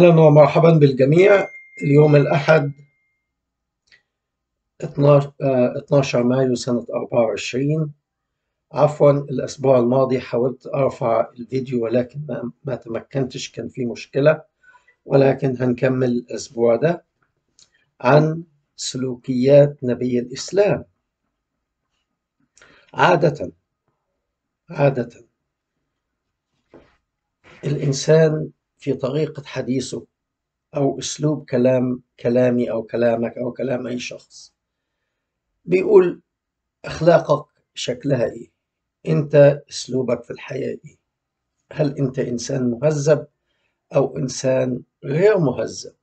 أهلا ومرحبا بالجميع اليوم الأحد 12 آه، 12 مايو سنة 24 عفوا الأسبوع الماضي حاولت أرفع الفيديو ولكن ما, ما تمكنتش كان في مشكلة ولكن هنكمل الأسبوع ده عن سلوكيات نبي الإسلام عادة عادة الإنسان في طريقة حديثه أو أسلوب كلام كلامي أو كلامك أو كلام أي شخص بيقول أخلاقك شكلها إيه أنت أسلوبك في الحياة إيه هل أنت إنسان مهذب أو إنسان غير مهذب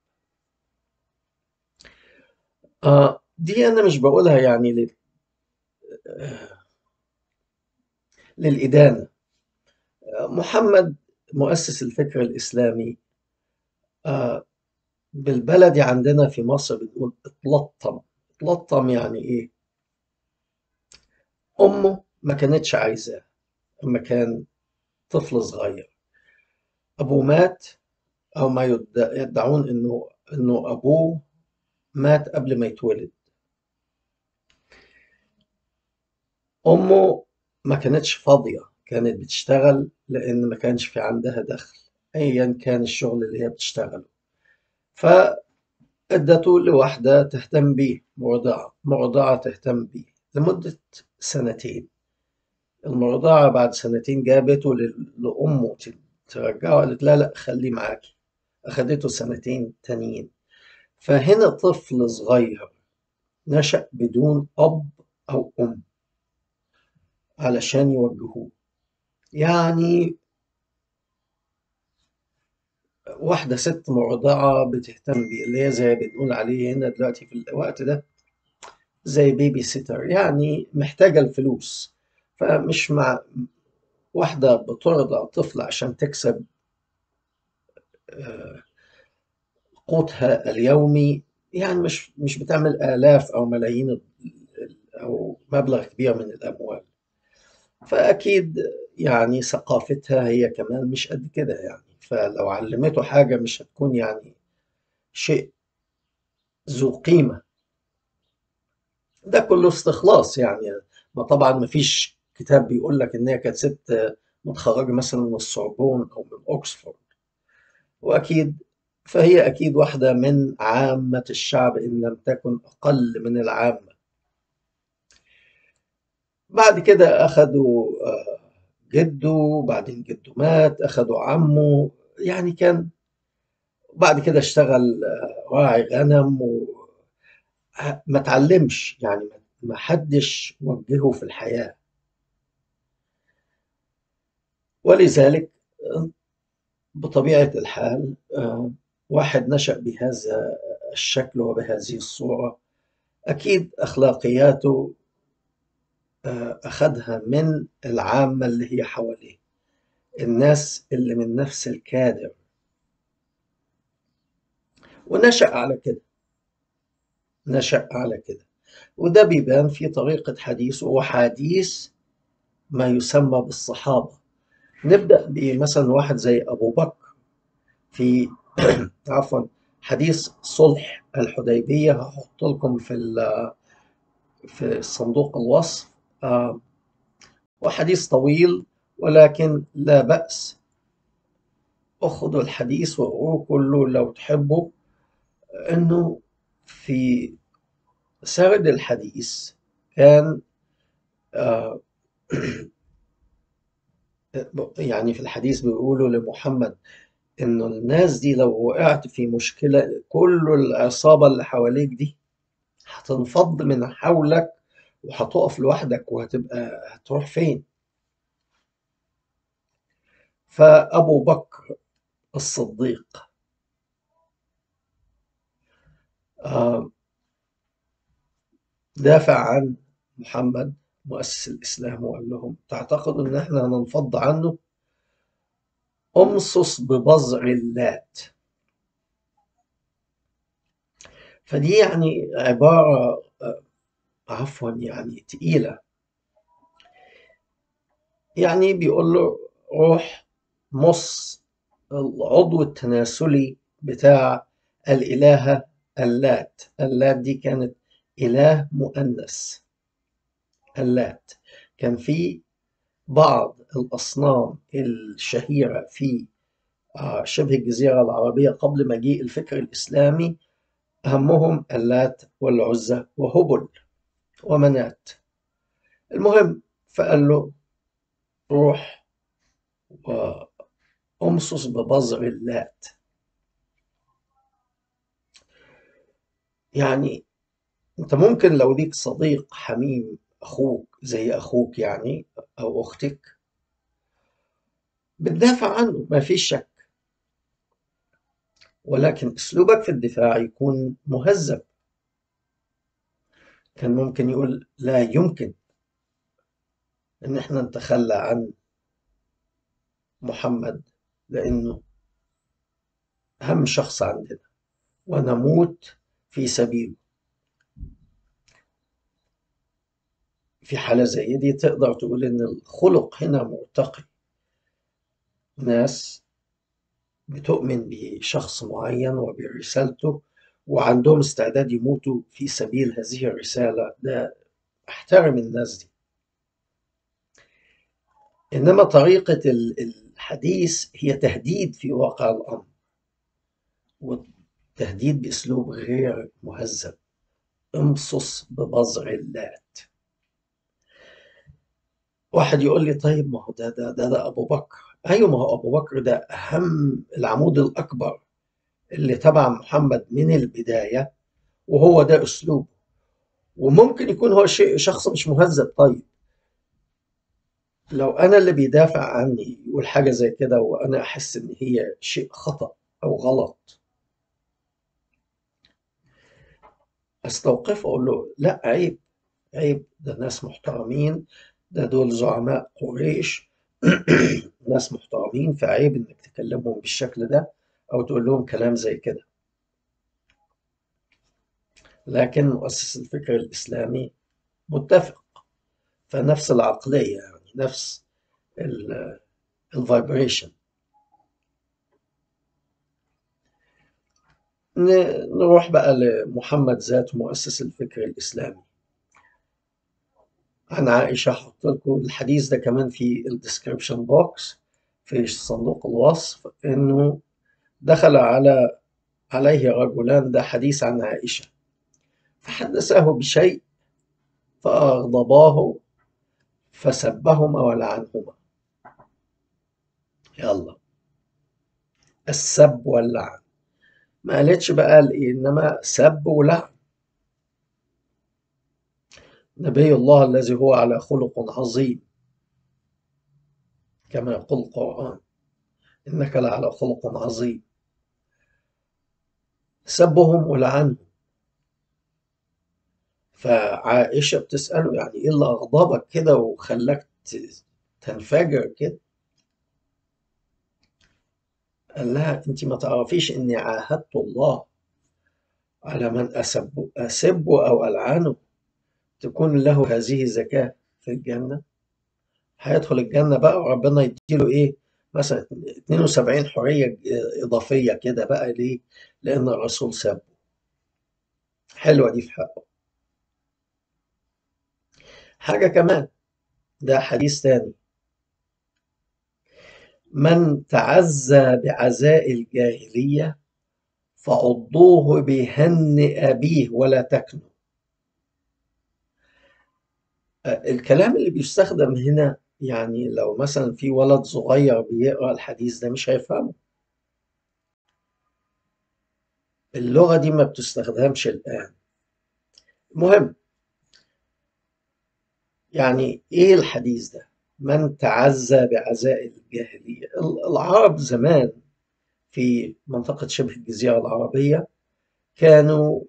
آه دي أنا مش بقولها يعني لل... آه للإدانة آه محمد مؤسس الفكر الإسلامي آه بالبلدي عندنا في مصر بنقول اتلطم اتلطم يعني إيه؟ أمه ما كانتش عايزاه لما كان طفل صغير أبوه مات أو ما يدعون إنه إنه أبوه مات قبل ما يتولد أمه ما كانتش فاضية كانت بتشتغل لأن ما كانش في عندها دخل أيا كان الشغل اللي هي بتشتغله فأدته لواحدة تهتم بيه مرضعة مرضعة تهتم بيه لمدة سنتين المرضعة بعد سنتين جابته لأمه ترجعه قالت لا لا خليه معاكي أخدته سنتين تانيين فهنا طفل صغير نشأ بدون أب أو أم علشان يوجهوه يعني واحدة ست مرضعة بتهتم بيه اللي هي زي بنقول عليه هنا دلوقتي في الوقت ده زي بيبي سيتر يعني محتاجة الفلوس فمش مع واحدة بترضع طفل عشان تكسب قوتها اليومي يعني مش مش بتعمل آلاف أو ملايين أو مبلغ كبير من الأموال فأكيد يعني ثقافتها هي كمان مش قد كده يعني فلو علمته حاجة مش هتكون يعني شيء ذو قيمة ده كله استخلاص يعني ما طبعا ما فيش كتاب بيقول لك ان هي كانت ست متخرجة مثلا من السوربون او من اوكسفورد واكيد فهي اكيد واحدة من عامة الشعب ان لم تكن اقل من العامة بعد كده اخذوا جده وبعدين جده مات اخذوا عمه يعني كان بعد كده اشتغل راعي غنم وما تعلمش يعني ما حدش وجهه في الحياة ولذلك بطبيعة الحال واحد نشأ بهذا الشكل وبهذه الصورة أكيد أخلاقياته أخذها من العامة اللي هي حواليه الناس اللي من نفس الكادر ونشأ على كده نشأ على كده وده بيبان في طريقة حديثه وحديث ما يسمى بالصحابة نبدأ بمثلا واحد زي أبو بكر في عفوا حديث صلح الحديبية هحط لكم في في صندوق الوصف آه وحديث طويل ولكن لا بأس أخذوا الحديث وقروه كله لو تحبوا أنه في سرد الحديث كان آه يعني في الحديث بيقولوا لمحمد انه الناس دي لو وقعت في مشكلة كل العصابة اللي حواليك دي هتنفض من حولك وهتقف لوحدك وهتبقى هتروح فين فأبو بكر الصديق آه دافع عن محمد مؤسس الإسلام وقال لهم تعتقدوا إن إحنا هننفض عنه أمصص ببزع اللات فدي يعني عبارة عفوا يعني تقيلة يعني بيقول له روح مص العضو التناسلي بتاع الإلهة اللات اللات دي كانت إله مؤنث اللات كان في بعض الأصنام الشهيرة في آه، شبه الجزيرة العربية قبل مجيء الفكر الإسلامي أهمهم اللات والعزى وهبل ومنات المهم فقال له روح وأمصص ببذر اللات يعني أنت ممكن لو ليك صديق حميم أخوك زي أخوك يعني أو أختك بتدافع عنه ما فيش شك ولكن أسلوبك في الدفاع يكون مهذب كان ممكن يقول لا يمكن ان احنا نتخلى عن محمد لانه اهم شخص عندنا ونموت في سبيله في حالة زي دي تقدر تقول إن الخلق هنا مرتقي ناس بتؤمن بشخص معين وبرسالته وعندهم استعداد يموتوا في سبيل هذه الرسالة ده احترم الناس دي إنما طريقة الحديث هي تهديد في واقع الأمر وتهديد بأسلوب غير مهذب امصص ببذر اللات واحد يقول لي طيب ما هو ده ده ده, ده أبو بكر أيوة ما هو أبو بكر ده أهم العمود الأكبر اللي تبع محمد من البداية وهو ده أسلوبه وممكن يكون هو شيء شخص مش مهذب طيب لو أنا اللي بيدافع عني يقول حاجة زي كده وأنا أحس إن هي شيء خطأ أو غلط أستوقفه أقول له لا عيب عيب ده ناس محترمين ده دول زعماء قريش ناس محترمين فعيب إنك تكلمهم بالشكل ده أو تقول لهم كلام زي كده لكن مؤسس الفكر الإسلامي متفق فنفس العقلية يعني نفس الفايبريشن نروح بقى لمحمد ذاته مؤسس الفكر الإسلامي عن عائشة هحط لكم الحديث ده كمان في الديسكريبشن بوكس في صندوق الوصف إنه دخل على عليه رجلان ده حديث عن عائشة فحدثه بشيء فأغضباه فسبهما ولعنهما يلا السب واللعن ما قالتش بقى قال إيه إنما سب ولعن نبي الله الذي هو على خلق عظيم كما يقول القرآن إنك لعلى خلق عظيم سبهم ولعنهم فعائشة بتسأله يعني إيه اللي أغضبك كده وخلاك تنفجر كده قال لها أنت ما تعرفيش إني عاهدت الله على من أسب أسبه أو ألعنه تكون له هذه الزكاة في الجنة هيدخل الجنة بقى وربنا يديله إيه مثلا 72 حرية إضافية كده بقى ليه؟ لأن الرسول سابه حلوة دي في حقه حاجة كمان ده حديث تاني من تعزى بعزاء الجاهلية فعضوه بهن أبيه ولا تكنوا الكلام اللي بيستخدم هنا يعني لو مثلا في ولد صغير بيقرأ الحديث ده مش هيفهمه اللغة دي ما بتستخدمش الآن المهم يعني إيه الحديث ده من تعزى بعزاء الجاهلية العرب زمان في منطقة شبه الجزيرة العربية كانوا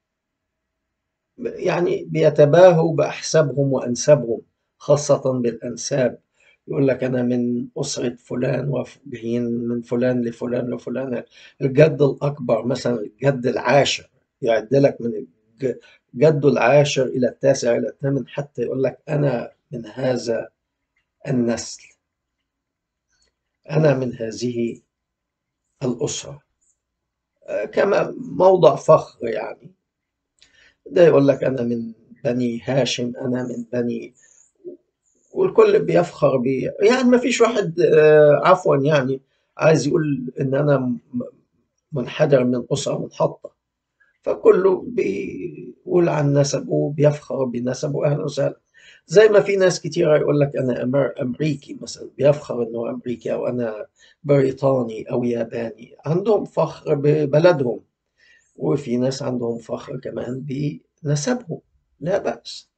يعني بيتباهوا بأحسابهم وأنسابهم خاصة بالأنساب يقول لك أنا من أسرة فلان وجايين من فلان لفلان لفلان الجد الأكبر مثلا الجد العاشر يعد لك من جده العاشر إلى التاسع إلى الثامن حتى يقول لك أنا من هذا النسل أنا من هذه الأسرة كما موضع فخر يعني ده يقول لك أنا من بني هاشم أنا من بني والكل بيفخر بي يعني ما فيش واحد آه، عفوا يعني عايز يقول إن أنا منحدر من أسرة منحطة فكله بيقول عن نسبه بيفخر بنسبه أهلا وسهلا زي ما في ناس كتيرة يقول لك أنا أمريكي مثلا بيفخر إنه أمريكي أو أنا بريطاني أو ياباني عندهم فخر ببلدهم وفي ناس عندهم فخر كمان بنسبهم لا بأس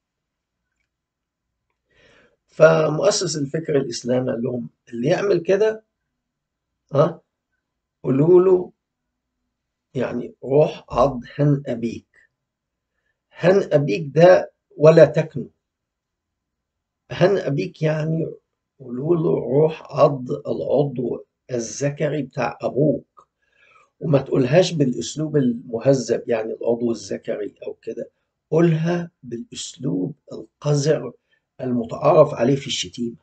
فمؤسس الفكر الإسلامي قال لهم اللي يعمل كده ها قولوا له يعني روح عض هن أبيك هن أبيك ده ولا تكنو هن أبيك يعني قولوا له روح عض العضو الذكري بتاع أبوك وما تقولهاش بالأسلوب المهذب يعني العضو الذكري أو كده قولها بالأسلوب القذر المتعارف عليه في الشتيمة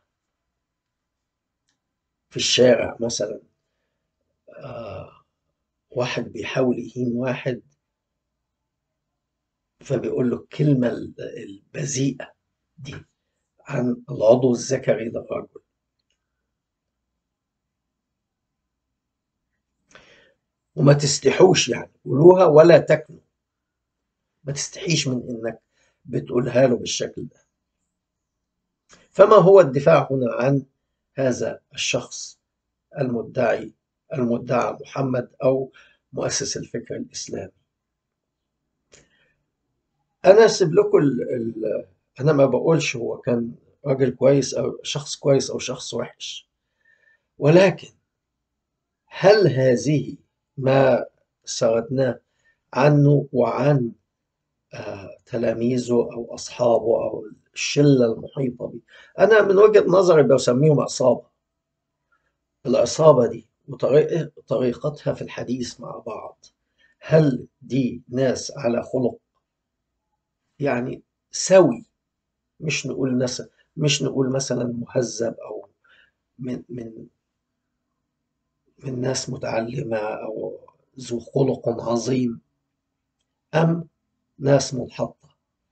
في الشارع مثلا آه واحد بيحاول يهين واحد فبيقول له الكلمة البذيئة دي عن العضو الذكري للرجل وما تستحوش يعني قولوها ولا تكنوا ما تستحيش من انك بتقولها له بالشكل ده فما هو الدفاع هنا عن هذا الشخص المدعي المدعى محمد او مؤسس الفكر الاسلامي انا اسيب لكم انا ما بقولش هو كان راجل كويس او شخص كويس او شخص وحش ولكن هل هذه ما سردناه عنه وعن آه، تلاميذه او اصحابه او الشله المحيطه به انا من وجهه نظري بسميهم عصابه العصابه دي وطريقتها في الحديث مع بعض هل دي ناس على خلق يعني سوي مش نقول ناس مش نقول مثلا مهذب او من من من ناس متعلمه او ذو خلق عظيم ام ناس منحطه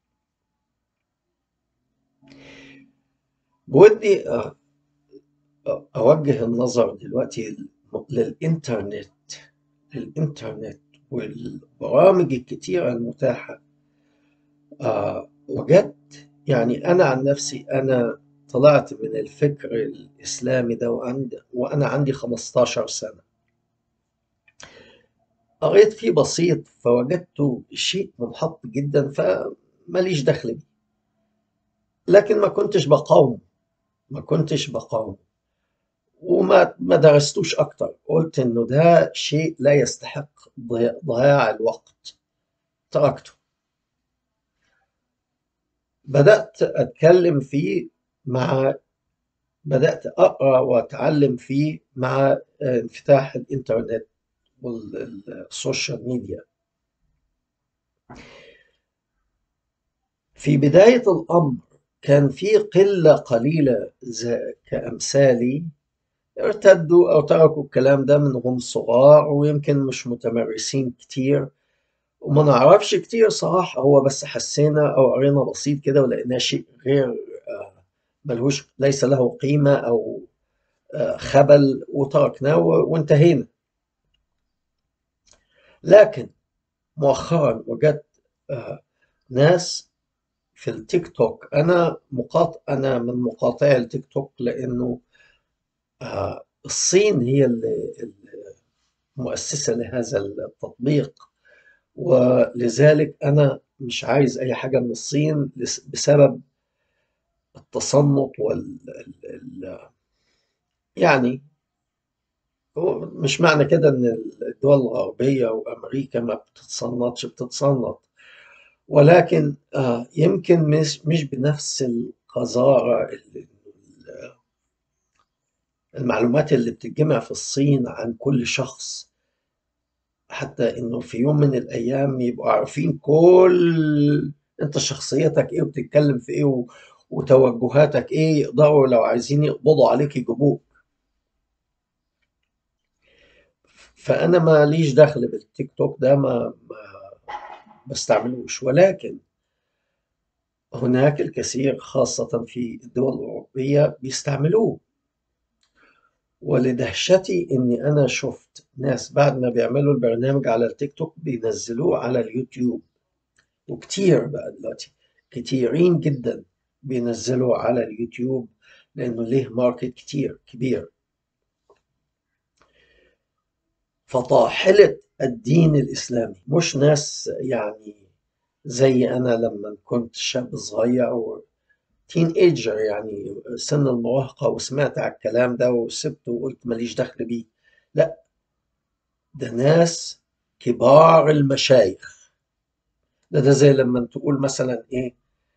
بودي آه، اوجه النظر دلوقتي للإنترنت للإنترنت والبرامج الكتيرة المتاحة آه وجدت يعني أنا عن نفسي أنا طلعت من الفكر الإسلامي ده وعند وأنا عندي 15 سنة قريت فيه بسيط فوجدته شيء منحط جدا فماليش دخل بيه لكن ما كنتش بقاوم ما كنتش بقاوم وما ما درستوش اكتر قلت انه ده شيء لا يستحق ضياع الوقت تركته بدأت أتكلم فيه مع بدأت أقرأ وأتعلم فيه مع انفتاح الإنترنت والسوشيال ميديا في بداية الأمر كان في قلة قليلة كأمثالي ارتدوا أو تركوا الكلام ده من هم صغار ويمكن مش متمرسين كتير وما نعرفش كتير صراحة هو بس حسينا أو قرينا بسيط كده ولقيناه شيء غير آه، ملهوش ليس له قيمة أو آه، خبل وتركناه وانتهينا لكن مؤخرا وجدت آه، ناس في التيك توك أنا مقاط أنا من مقاطعي التيك توك لأنه آه، الصين هي المؤسسة لهذا التطبيق ولذلك أنا مش عايز أي حاجة من الصين بسبب التصنط وال يعني هو مش معنى كده ان الدول الغربية وامريكا ما بتتصنطش بتتصنط ولكن آه، يمكن مش مش بنفس القذارة اللي المعلومات اللي بتتجمع في الصين عن كل شخص حتى انه في يوم من الايام يبقوا عارفين كل انت شخصيتك ايه وبتتكلم في ايه وتوجهاتك ايه يقدروا لو عايزين يقبضوا عليك يجيبوك فأنا ما ليش دخل بالتيك توك ده ما, ما بستعملوش ولكن هناك الكثير خاصة في الدول الأوروبية بيستعملوه ولدهشتي إني أنا شفت ناس بعد ما بيعملوا البرنامج على التيك توك بينزلوه على اليوتيوب وكتير بقى دلوقتي كتيرين جدا بينزلوا على اليوتيوب لأنه ليه ماركت كتير كبير فطاحلة الدين الإسلامي مش ناس يعني زي أنا لما كنت شاب صغير أو تين ايجر يعني سن المراهقة وسمعت على الكلام ده وسبته وقلت ماليش دخل بيه لا ده ناس كبار المشايخ ده ده زي لما تقول مثلا ايه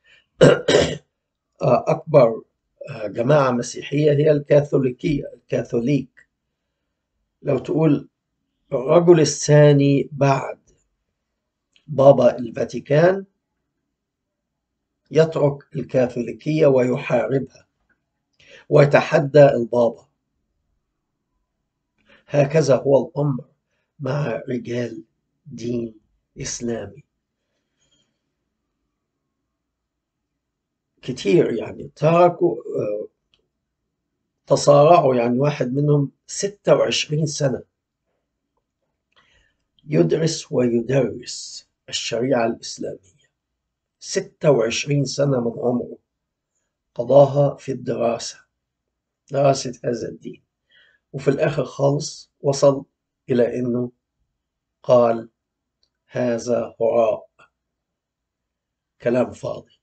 أكبر جماعة مسيحية هي الكاثوليكية الكاثوليك لو تقول الرجل الثاني بعد بابا الفاتيكان يترك الكاثوليكية ويحاربها ويتحدى البابا هكذا هو الأمر مع رجال دين إسلامي كتير يعني تركوا تصارعوا يعني واحد منهم 26 سنة يدرس ويدرس الشريعة الإسلامية 26 سنة من عمره قضاها في الدراسة دراسة هذا الدين وفي الآخر خالص وصل إلى أنه قال هذا هراء كلام فاضي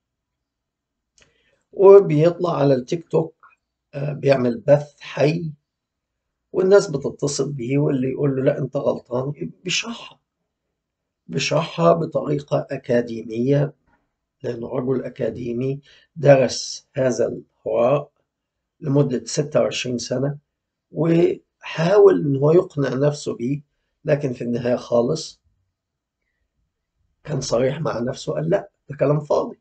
وبيطلع على التيك توك بيعمل بث حي والناس بتتصل بيه واللي يقول له لا انت غلطان بيشرحها بيشرحها بطريقة أكاديمية لأنه رجل أكاديمي درس هذا الهراء لمدة 26 سنة وحاول إن هو يقنع نفسه بيه لكن في النهاية خالص كان صريح مع نفسه قال لا ده كلام فاضي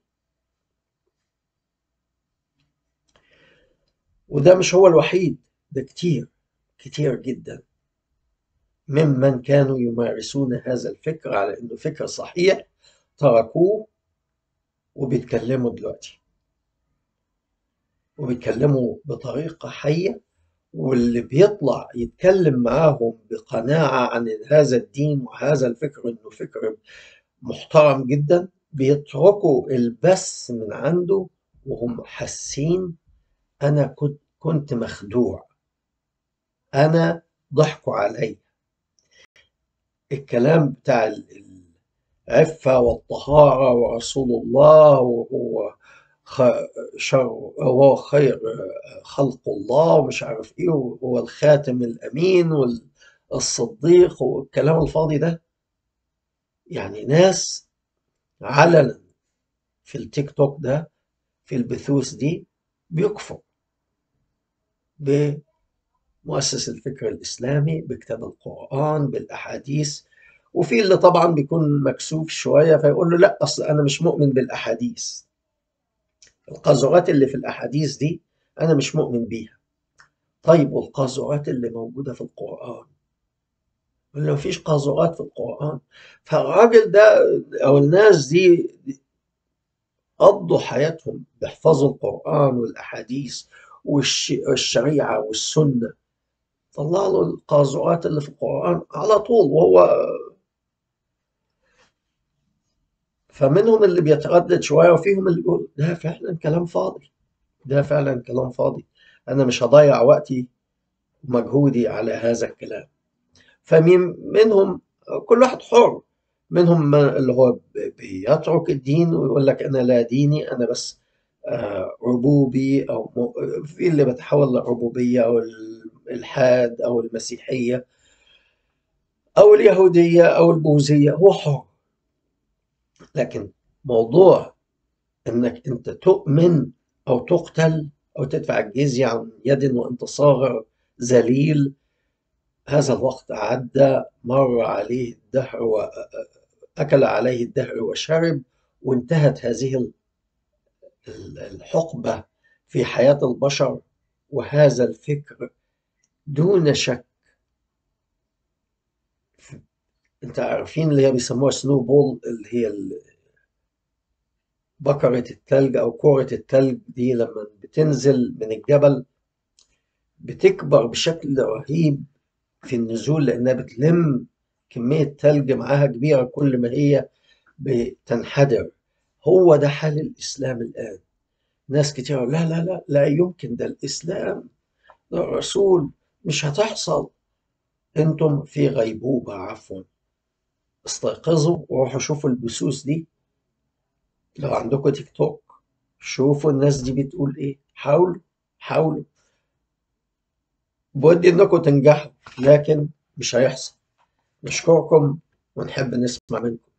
وده مش هو الوحيد ده كتير كتير جدا ممن كانوا يمارسون هذا الفكر على انه فكر صحيح تركوه وبيتكلموا دلوقتي وبيتكلموا بطريقة حية واللي بيطلع يتكلم معاهم بقناعة عن هذا الدين وهذا الفكر انه فكر محترم جدا بيتركوا البث من عنده وهم حاسين انا كنت كنت مخدوع انا ضحكوا علي الكلام بتاع العفة والطهارة ورسول الله وهو شر هو خير خلق الله ومش عارف ايه وهو الخاتم الامين والصديق والكلام الفاضي ده يعني ناس علنا في التيك توك ده في البثوث دي بيكفر بمؤسس الفكر الإسلامي بكتاب القرآن بالأحاديث وفي اللي طبعا بيكون مكسوف شوية فيقول له لا أصل أنا مش مؤمن بالأحاديث القاذورات اللي في الأحاديث دي أنا مش مؤمن بيها طيب والقاذورات اللي موجودة في القرآن ما مفيش قاذورات في القرآن فالراجل ده أو الناس دي قضوا حياتهم بيحفظوا القرآن والأحاديث والشريعة والسنة طلع له القاذورات اللي في القرآن على طول وهو فمنهم اللي بيتردد شوية وفيهم اللي بيقول ده فعلا كلام فاضي ده فعلا كلام فاضي أنا مش هضيع وقتي ومجهودي على هذا الكلام فمنهم كل واحد حر منهم اللي هو بيترك الدين ويقول لك أنا لا ديني أنا بس ربوبي أو في اللي بتحول للربوبية أو الإلحاد أو المسيحية أو اليهودية أو البوذية هو حر لكن موضوع انك انت تؤمن او تقتل او تدفع الجزية عن يد وانت صاغر ذليل هذا الوقت عدى مر عليه الدهر وأكل عليه الدهر وشرب وانتهت هذه الحقبة في حياة البشر وهذا الفكر دون شك انت عارفين اللي هي بيسموها سنو بول اللي هي بكرة التلج أو كرة التلج دي لما بتنزل من الجبل بتكبر بشكل رهيب في النزول لأنها بتلم كمية تلج معاها كبيرة كل ما هي بتنحدر هو ده حال الإسلام الآن ناس كتير لا لا لا لا يمكن ده الإسلام ده الرسول مش هتحصل انتم في غيبوبة عفوا استيقظوا وروحوا شوفوا البثوث دي لو عندكم تيك توك شوفوا الناس دي بتقول ايه حاولوا حاولوا بودي انكم تنجحوا لكن مش هيحصل نشكركم ونحب نسمع منكم